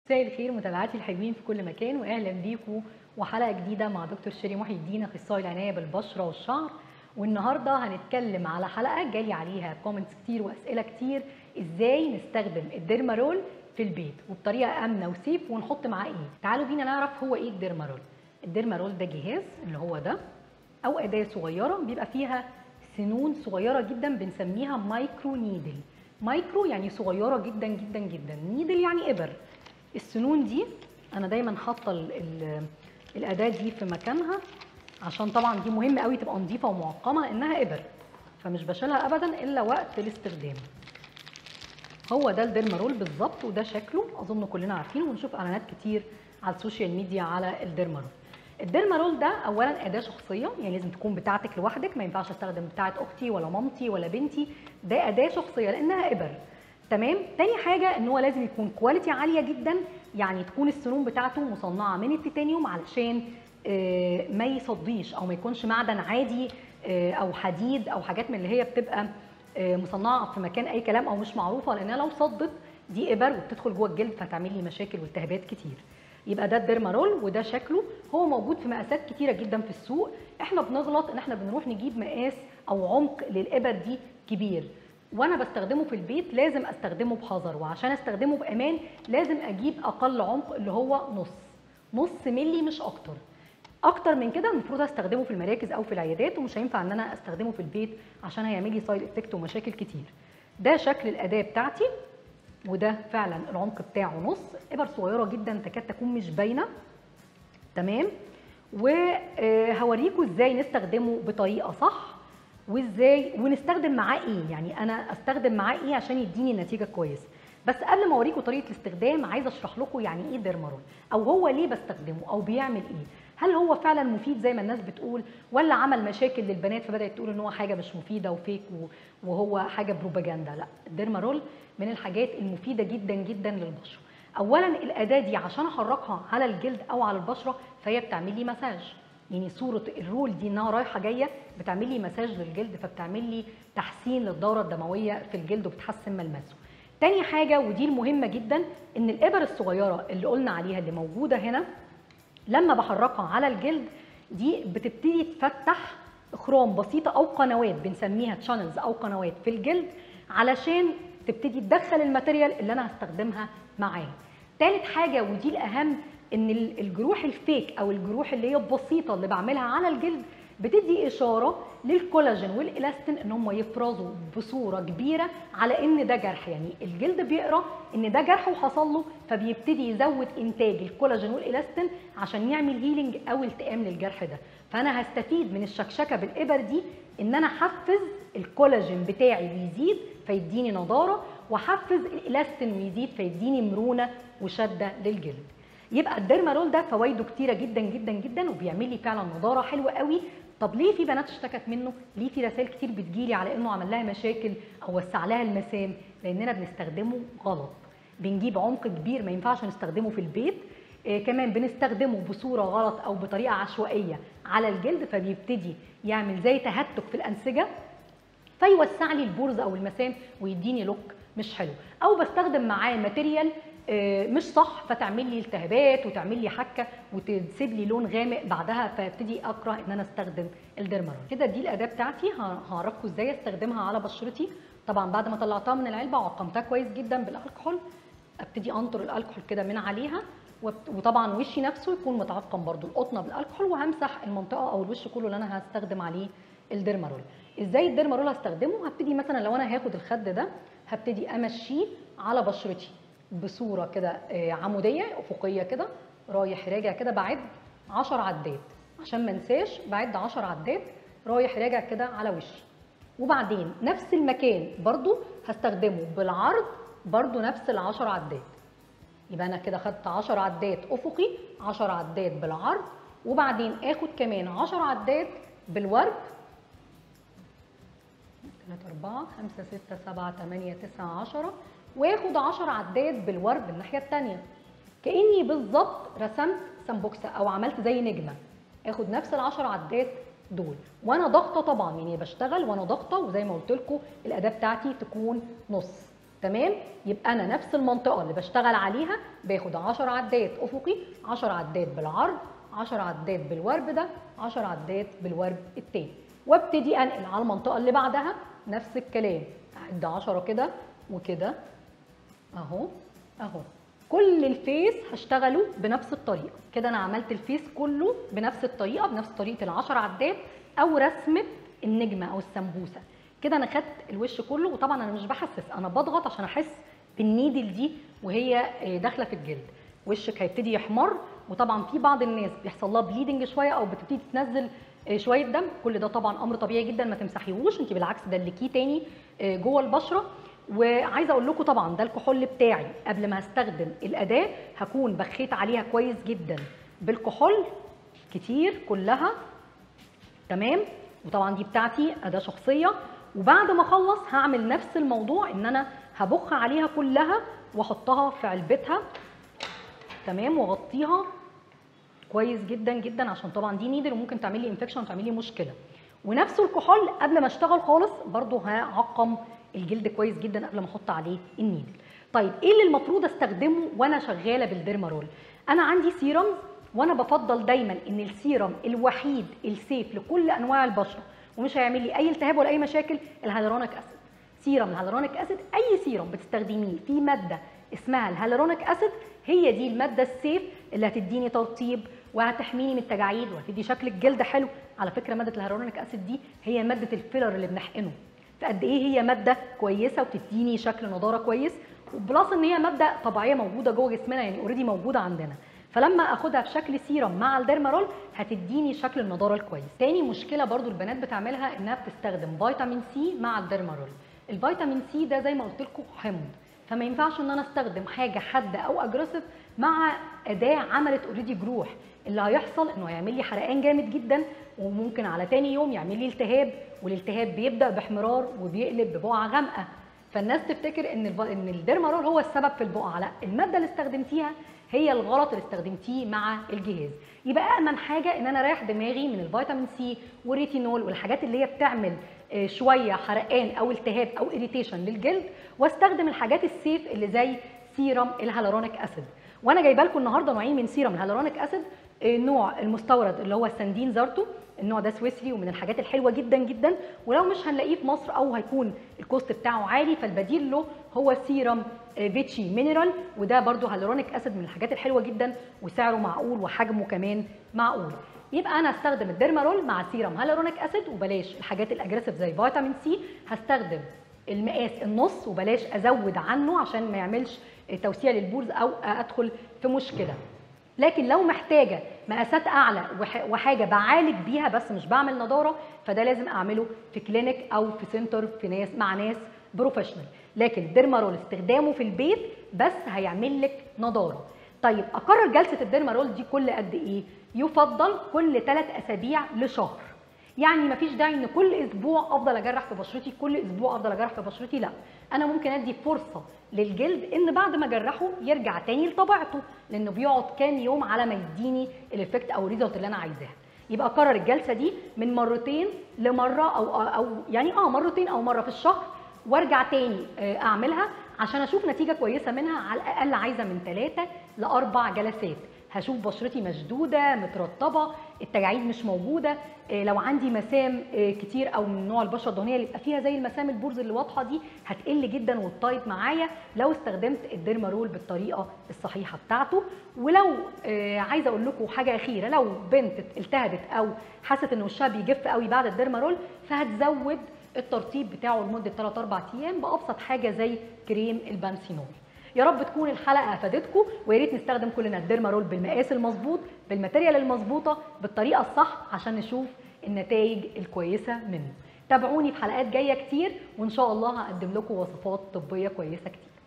مساء الخير متابعاتي الحلوين في كل مكان واهلا بيكم وحلقه جديده مع دكتور شيري محي الدين اخصائي العنايه بالبشره والشعر والنهارده هنتكلم على حلقه جالي عليها كومنتس كتير واسئله كتير ازاي نستخدم الديرمارول في البيت وبطريقه امنه وسيف ونحط معاه ايه تعالوا بينا نعرف هو ايه الديرمارول الديرمارول ده جهاز اللي هو ده او اداه صغيره بيبقى فيها سنون صغيره جدا بنسميها مايكرو نيدل مايكرو يعني صغيره جدا جدا جدا نيدل يعني ابر السنون دي انا دايما حاطه ال- ال- الاداه دي في مكانها عشان طبعا دي مهم قوي تبقى نظيفه ومعقمه لانها ابر فمش بشيلها ابدا الا وقت الاستخدام هو ده الديرمارول بالظبط وده شكله اظن كلنا عارفينه ونشوف اعلانات كتير على السوشيال ميديا على الديرمارول الديرمارول ده اولا اداه شخصيه يعني لازم تكون بتاعتك لوحدك ما ينفعش استخدم بتاعه اختي ولا مامتي ولا بنتي ده اداه شخصيه لانها ابر تمام تاني حاجه ان هو لازم يكون كواليتي عاليه جدا يعني تكون السنون بتاعته مصنعه من التيتانيوم علشان آه، ما يصديش او ما يكونش معدن عادي آه، او حديد او حاجات من اللي هي بتبقى آه، مصنعه في مكان اي كلام او مش معروفه لانها لو صدت دي ابر وبتدخل جوه الجلد فتعمل لي مشاكل والتهابات كتير يبقى ده الديرمارول وده شكله هو موجود في مقاسات كتيره جدا في السوق احنا بنغلط ان احنا بنروح نجيب مقاس او عمق للابر دي كبير وانا بستخدمه في البيت لازم استخدمه بحذر وعشان استخدمه بامان لازم اجيب اقل عمق اللي هو نص نص ملي مش اكتر اكتر من كده المفروض استخدمه في المراكز او في العيادات ومش هينفع ان انا استخدمه في البيت عشان هيعمل لي سايد افكت ومشاكل كتير ده شكل الاداه بتاعتي وده فعلا العمق بتاعه نص ابر صغيره جدا تكاد تكون مش باينه تمام وهوريكم ازاي نستخدمه بطريقه صح وازاي ونستخدم معاه ايه يعني انا استخدم معاه ايه عشان يديني نتيجه كويسه بس قبل ما اوريكم طريقه الاستخدام عايزه اشرح لكم يعني ايه ديرمارول او هو ليه بستخدمه او بيعمل ايه هل هو فعلا مفيد زي ما الناس بتقول ولا عمل مشاكل للبنات فبدات تقول ان هو حاجه مش مفيده وفيك و- وهو حاجه بروباجندا لا الديرمارول من الحاجات المفيده جدا جدا للبشره اولا الاداه دي عشان احركها على الجلد او على البشره فهي بتعمل لي مساج يعني صوره الرول دي انها رايحه جايه بتعمل لي مساج للجلد فبتعمل لي تحسين للدوره الدمويه في الجلد وبتحسن ملمسه تاني حاجه ودي المهمه جدا ان الابر الصغيره اللي قلنا عليها اللي موجوده هنا لما بحركها على الجلد دي بتبتدي تفتح اخرام بسيطه او قنوات بنسميها تشانلز او قنوات في الجلد علشان تبتدي تدخل الماتيريال اللي انا هستخدمها معاه تالت حاجه ودي الاهم ان ال- الجروح الفيك او الجروح اللي هي البسيطه اللي بعملها على الجلد بتدي اشاره للكولاجين والالاستين ان هم يفرزوا بصوره كبيره على ان ده جرح يعني الجلد بيقرا ان ده جرح وحصل له فبيبتدي يزود انتاج الكولاجين والالاستين عشان يعمل هيلينج او التئام للجرح ده فانا هستفيد من الشكشكه بالابر دي ان انا احفز الكولاجين بتاعي ويزيد فيديني نضاره واحفز الالاستين ويزيد فيديني مرونه وشده للجلد يبقى الديرمارول ده فوائده كتيره جدا جدا جدا وبيعمل لي فعلا نضاره حلوه قوي طب ليه في بنات اشتكت منه ليه في رسائل كتير بتجيلي على انه عمل لها مشاكل او وسع لها المسام لاننا بنستخدمه غلط بنجيب عمق كبير ما ينفعش نستخدمه في البيت إيه كمان بنستخدمه بصوره غلط او بطريقه عشوائيه على الجلد فبيبتدي يعمل زي تهتك في الانسجه فيوسع لي البورز او المسام ويديني لوك مش حلو او بستخدم معاه ماتيريال آه، مش صح فتعمل لي التهابات وتعمل لي حكه وتسيب لي لون غامق بعدها فابتدي اكره ان انا استخدم الديرمارول كده دي الاداه بتاعتي ه- هعرفكم ازاي استخدمها على بشرتي طبعا بعد ما طلعتها من العلبه وعقمتها كويس جدا بالالكحول ابتدي انطر الالكحول كده من عليها وبت- وطبعا وشي نفسه يكون متعقم برضو القطنه بالالكحول وهمسح المنطقه او الوش كله اللي انا هستخدم عليه الديرمارول ازاي الديرمارول هستخدمه هبتدي مثلا لو انا هاخد الخد ده هبتدي امشيه على بشرتي بصوره كده آه، عموديه افقيه كده رايح راجع كده بعد 10 عدات عشان ما انساش بعد 10 عدات رايح راجع كده على وشي وبعدين نفس المكان برضو هستخدمه بالعرض برضو نفس العشر عدات يبقى انا كده خدت 10 عدات افقي 10 عدات بالعرض وبعدين اخد كمان 10 عدات بالورد 3 4 5 6 7 8 9 10 واخد 10 عدات بالورد الناحيه الثانيه كاني بالظبط رسمت سمبوكسه او عملت زي نجمه اخد نفس العشر عدات دول وانا ضاغطه طبعا يعني بشتغل وانا ضاغطه وزي ما قلت لكم الاداه بتاعتي تكون نص تمام يبقى انا نفس المنطقه اللي بشتغل عليها باخد 10 عدات افقي 10 عدات بالعرض 10 عدات بالورب ده 10 عدات بالورب التاني وابتدي انقل على المنطقه اللي بعدها نفس الكلام اعد 10 كده وكده اهو اهو كل الفيس هشتغله بنفس الطريقه كده انا عملت الفيس كله بنفس الطريقه بنفس طريقه العشر عدات او رسمه النجمه او السمبوسه كده انا خدت الوش كله وطبعا انا مش بحسس انا بضغط عشان احس بالنيدل دي وهي داخله في الجلد وشك هيبتدي يحمر وطبعا في بعض الناس بيحصل لها بليدنج شويه او بتبتدي تنزل شويه دم كل ده طبعا امر طبيعي جدا ما تمسحيهوش انت بالعكس دلكيه تاني جوه البشره وعايزه اقول لكم طبعا ده الكحول بتاعي قبل ما هستخدم الاداه هكون بخيت عليها كويس جدا بالكحول كتير كلها تمام وطبعا دي بتاعتي اداه شخصيه وبعد ما اخلص هعمل نفس الموضوع ان انا هبخ عليها كلها واحطها في علبتها تمام واغطيها كويس جدا جدا عشان طبعا دي نيدل وممكن تعمل لي انفكشن وتعمل لي مشكله ونفس الكحول قبل ما اشتغل خالص برضو هعقم الجلد كويس جدا قبل ما احط عليه النيدل طيب ايه اللي المفروض استخدمه وانا شغاله بالديرمارول انا عندي سيرمز وانا بفضل دايما ان السيرم الوحيد السيف لكل انواع البشره ومش هيعمل لي اي التهاب ولا اي مشاكل الهيالورونيك اسيد سيرم الهيالورونيك اسيد اي سيرم بتستخدميه في ماده اسمها الهيالورونيك اسيد هي دي الماده السيف اللي هتديني ترطيب وهتحميني من التجاعيد وهتدي شكل الجلد حلو على فكره ماده الهيالورونيك اسيد دي هي ماده الفيلر اللي بنحقنه فقد ايه هي ماده كويسه وبتديني شكل نضاره كويس وبلس ان هي ماده طبيعيه موجوده جوه جسمنا يعني اوريدي موجوده عندنا فلما اخدها في شكل سيرم مع الديرمارول هتديني شكل النضاره الكويس تاني مشكله برضو البنات بتعملها انها بتستخدم فيتامين سي مع الديرمارول الفيتامين سي ده زي ما قلت لكم حمض فما ينفعش ان انا استخدم حاجه حاده او اجريسيف مع اداه عملت اوريدي جروح اللي هيحصل انه هيعمل لي حرقان جامد جدا وممكن على تاني يوم يعمل لي التهاب والالتهاب بيبدا باحمرار وبيقلب ببقعه غامقه فالناس تفتكر ان ان الديرمارول هو السبب في البقعه لا الماده اللي استخدمتيها هي الغلط اللي استخدمتيه مع الجهاز يبقى امن حاجه ان انا رايح دماغي من الفيتامين سي والريتينول والحاجات اللي هي بتعمل شويه حرقان او التهاب او اريتيشن للجلد واستخدم الحاجات السيف اللي زي سيرم الهالورونيك اسيد وانا جايبه لكم النهارده نوعين من سيرم الهالورونيك اسيد النوع المستورد اللي هو الساندين زارتو النوع ده سويسري ومن الحاجات الحلوه جدا جدا ولو مش هنلاقيه في مصر او هيكون الكوست بتاعه عالي فالبديل له هو سيرم فيتشي مينرال وده برده هالورونيك اسيد من الحاجات الحلوه جدا وسعره معقول وحجمه كمان معقول يبقى انا هستخدم الديرمارول مع سيرم هالورونيك اسيد وبلاش الحاجات الاجريسيف زي فيتامين سي هستخدم المقاس النص وبلاش ازود عنه عشان ما يعملش توسيع للبورز او ادخل في مشكله لكن لو محتاجه مقاسات اعلى وحاجه بعالج بيها بس مش بعمل نضاره فده لازم اعمله في كلينيك او في سنتر في ناس مع ناس بروفيشنال لكن الديرمارول استخدامه في البيت بس هيعمل لك نضاره طيب اكرر جلسه الديرمارول دي كل قد ايه يفضل كل 3 اسابيع لشهر يعني مفيش داعي ان كل اسبوع افضل اجرح في بشرتي كل اسبوع افضل اجرح في بشرتي لا انا ممكن ادي فرصه للجلد ان بعد ما اجرحه يرجع تاني لطبيعته لانه بيقعد كام يوم على ما يديني الافكت او الريزلت اللي انا عايزاها يبقى اكرر الجلسه دي من مرتين لمره او او يعني اه مرتين او مره في الشهر وارجع تاني اعملها عشان اشوف نتيجه كويسه منها على الاقل عايزه من ثلاثه لاربع جلسات هشوف بشرتي مشدوده مترطبه التجاعيد مش موجوده لو عندي مسام كتير او من نوع البشره الدهنيه اللي يبقى فيها زي المسام البرز اللي واضحه دي هتقل جدا وتطيب معايا لو استخدمت الديرمارول بالطريقه الصحيحه بتاعته ولو عايزه اقول لكم حاجه اخيره لو بنت التهبت او حست ان وشها بيجف قوي بعد الديرمارول فهتزود الترطيب بتاعه لمده 3 4 ايام بابسط حاجه زي كريم البانسينول يا رب تكون الحلقه افادتكم ويا ريت نستخدم كلنا الديرمارول بالمقاس المظبوط بالماتيريال المظبوطه بالطريقه الصح عشان نشوف النتائج الكويسه منه تابعوني في حلقات جايه كتير وان شاء الله هقدم لكم وصفات طبيه كويسه كتير